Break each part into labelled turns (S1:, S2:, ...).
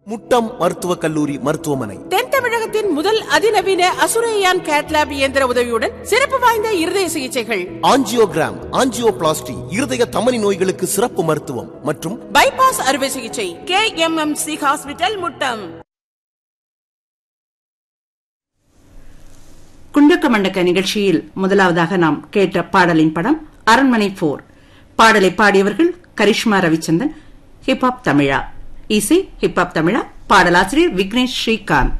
S1: முட்டம் மருத்துவக் கல்லூரி மருத்துவமனை
S2: தென் தமிழகத்தின் முதல் அதிநவீன அசுரையான் கேட்லாப் இயந்திர உதவியுடன் சிறப்பு வாய்ந்த இருதய சிகிச்சைகள்
S1: ஆஞ்சியோகிராம் ஆஞ்சியோபிளாஸ்டி இருதய தமனி நோய்களுக்கு சிறப்பு மருத்துவம் மற்றும்
S2: பைபாஸ் அறுவை சிகிச்சை K M M C hospital Muttam
S3: குண்டக்க மண்டக்க நிகழ்ச்சியில் முதலாவதாக நாம் கேட்ட பாடலின் படம் அரண்மனை போர் பாடலை பாடியவர்கள் கரிஷ்மா ரவிச்சந்திரன் ஹிப்ஹாப் தமிழா இசை ஹிப்ஹாப் தமிழா பாடலாசிரியர் விக்னேஷ் ஸ்ரீகாந்த்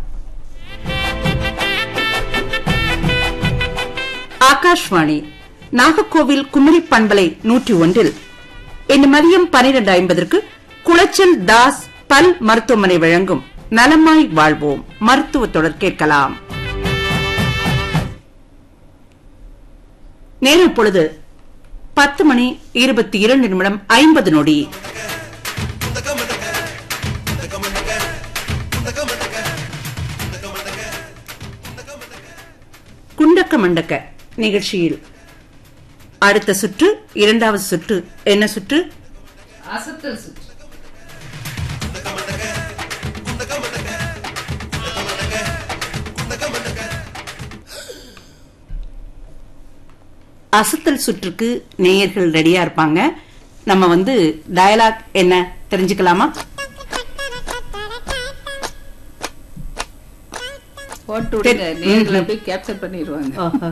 S3: ஆகாஷ்வாணி நாகர்கோவில் குமரி பண்பலை நூற்றி ஒன்றில் இன்று மதியம் பனிரெண்டு ஐம்பதற்கு குளச்சல் தாஸ் பல் மருத்துவமனை வழங்கும் நலமாய் வாழ்வோம் மருத்துவ தொடர் கேட்கலாம் நேரம் இப்பொழுது பத்து மணி இருபத்தி இரண்டு நிமிடம் ஐம்பது நொடி குண்டக்க மண்டக்க நிகழ்ச்சியில் அடுத்த சுற்று இரண்டாவது சுற்று என்ன சுற்று
S4: அசத்தல் சுற்று
S3: அசத்தல் சுற்றுக்கு நேயர்கள் ரெடியா இருப்பாங்க நம்ம வந்து டயலாக் என்ன தெரிஞ்சுக்கலாமா
S4: போட்டு விடுங்க
S3: தெரி-
S4: நேர்ல
S3: ம்ஹும்.
S4: போய் கேப்சர் பண்ணிடுவாங்க
S3: ஆஹா.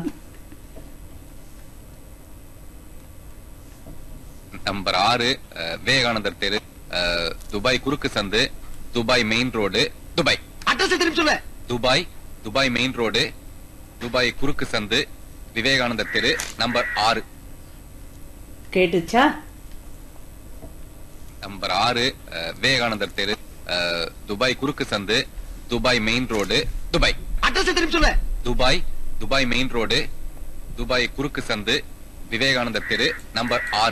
S5: நம்பர் ஆறு அஹ், விவேகானந்தர் தெரு அஹ், துபாய் குறுக்கு சந்து Dubai main road Dubai
S6: address திருப்பி சொல்ல
S5: Dubai Dubai main road Dubai குறுக்கு சந்து விவேகானந்தர் தெரு நம்பர் ஆறு
S3: கேட்டுச்சா
S5: நம்பர் ஆறு அஹ், விவேகானந்தர் தெரு அஹ், துபாய் குறுக்கு சந்து Dubai main road Dubai
S6: address திருப்பி சொல்ல
S5: Dubai Dubai main road Dubai குறுக்கு சந்து விவேகானந்தர் தெரு நம்பர் ஆறு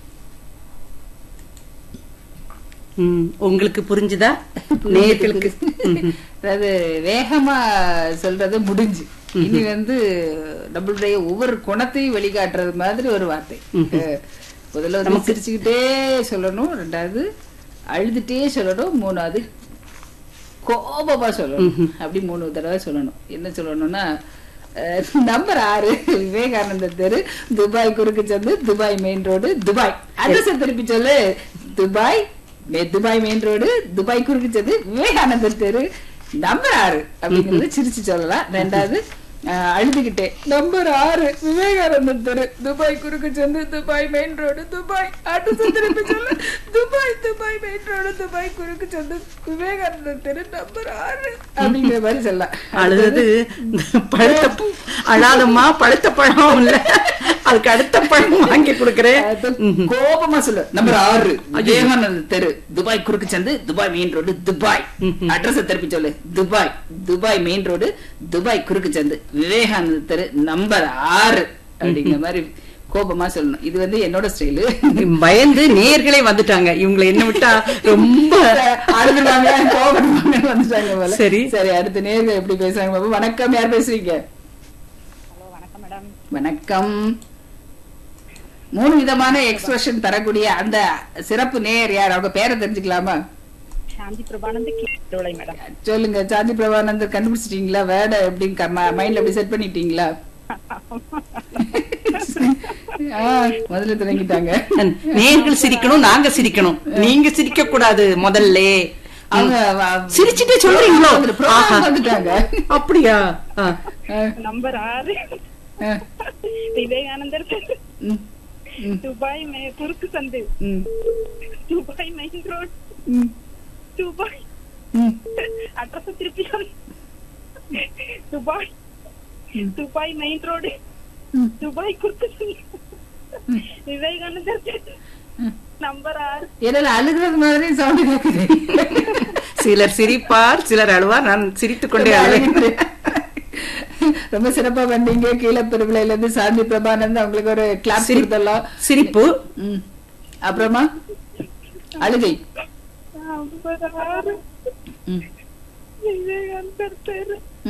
S3: ம், உங்களுக்கு புரிஞ்சுதா நேயர்களுக்கு ம்ஹும்.
S4: அதாவது வேகமா சொல்றது முடிஞ்சு இனி வந்து நம்மளுடைய ஒவ்வொரு குணத்தையும் வெளிக்காட்டுறது மாதிரி ஒரு வார்த்தை அஹ், முதல்ல வந்து சிரிச்சுக்கிட்டே சொல்லணும் ரெண்டாவது அழுதுட்டே சொல்லணும் மூணாவது கோபமா சொல்லணும் அப்படி மூணு தடவை சொல்லணும் என்ன சொல்லணும்னா அஹ், நம்பர் ஆறு விவேகானந்தர் தெரு துபாய் குறுக்கு சந்து Dubai main road Dubai address திருப்பி சொல்லு துபாய் மே- துபாய் மெயின் ரோடு துபாய் குறுக்கு சந்து விவேகானந்தர் தெரு நம்பர் ஆறு அப்படிங்கறது சிரிச்சு சொல்லலாம் ரெண்டாவது அஹ், அழுதுகிட்டே நம்பர் ஆறு விவேகானந்தர் தெரு துபாய் குறுக்கு சந்து Dubai main road Dubai address திருப்பி சொல்லு Dubai Dubai main road Dubai குறுக்கு சந்து விவேகானந்தர் தெரு நம்பர் ஆறு அப்படிங்கிற மாதிரி சொல்லலாம்
S3: அழுது பழுத்த ப- அழாதம்மா பழுத்த பழம் இல்ல அதுக்கு அடுத்த பழம் வாங்கி கொடுக்கறேன்
S4: அது கோபமா சொல்லு நம்பர் ஆறு விவேகானந்தர் தெரு துபாய் குறுக்கு சந்து Dubai main road Dubai address திருப்பி சொல்லு Dubai Dubai main road Dubai குறுக்கு சந்து விவேகானந்தர் தெரு நம்பர் ஆறு அப்படிங்கிற மாதிரி கோபமா சொல்லணும் இது வந்து என்னோட ஸ்டைலு
S3: பயந்து நேயர்களே வந்துட்டாங்க இவங்களை என்ன விட்டா ரொம்ப
S4: அழுதுவாங்க கோபப்படுவாங்க வந்துட்டாங்க போல
S3: சரி.
S4: சரி அடுத்த நேர்கள் எப்படி பேசுறாங்க பாப்போம். வணக்கம் யார் பேசுறீங்க வணக்கம் மூணு விதமான எக்ஸ்பிரஷன் தரக்கூடிய அந்த சிறப்பு நேயர் யார் அவங்க பேரை தெரிஞ்சுக்கலாமா
S7: சாந்தி பிரபானந்த் கீழோலை மேடம்
S4: சொல்லுங்க சாந்தி பிரபானந்தர் கண்டுபிடிச்சிட்டீங்களா வேட எப்படி மைண்ட்ல அப்படி செட் பண்ணிட்டீங்களா ஆ, முதல்ல தொடங்கிட்டாங்க
S3: நேயர்கள் சிரிக்கணும் நாங்க சிரிக்கணும் நீங்க சிரிக்க கூடாது முதல்ல
S4: அவங்க வ-
S3: சிரிச்சுட்டே சொல்றீங்களோ
S4: வந்துட்டு program
S3: ஆஹா.
S4: வந்துட்டாங்க
S3: அப்படியா ஆ.
S4: ஆ,
S7: நம்பர் ஆறு
S4: ஆ,
S7: விவேகானந்தர் தெரு,
S4: ம், ம்,
S7: துபாய் மே- குறுக்கு சந்து
S4: ம்,
S7: துபாய் மெயின் ரோட்
S4: ம்,
S7: துபாய்
S4: ம்.
S7: அட்ரஸ் திருப்பி சொல்லு. Dubai Dubai main road Dubai குறுக்கு சந்து விவேகானந்தர் தெரு, நம்பர் ஆறு
S4: என்னல அழுகிறது மாதிரி சவுண்ட் கேக்குது
S3: சிலர் சிரிப்பார் சிலர் அழுவார் நான் சிரித்துக் கொண்டே அழுகிறேன்
S4: ரொம்ப சிறப்பா வந்தீங்க கீழே பெருவிளையில இருந்து சாந்தி பிரபானந்த் அவங்களுக்கு ஒரு கிளாப்
S3: சிரி-
S4: கொடுத்தலாம்
S3: சிரிப்பு
S4: ம். அப்புறமா அழுகை
S7: நம்பர் ஆறு
S4: ம்.
S7: விவேகானந்தர் தெரு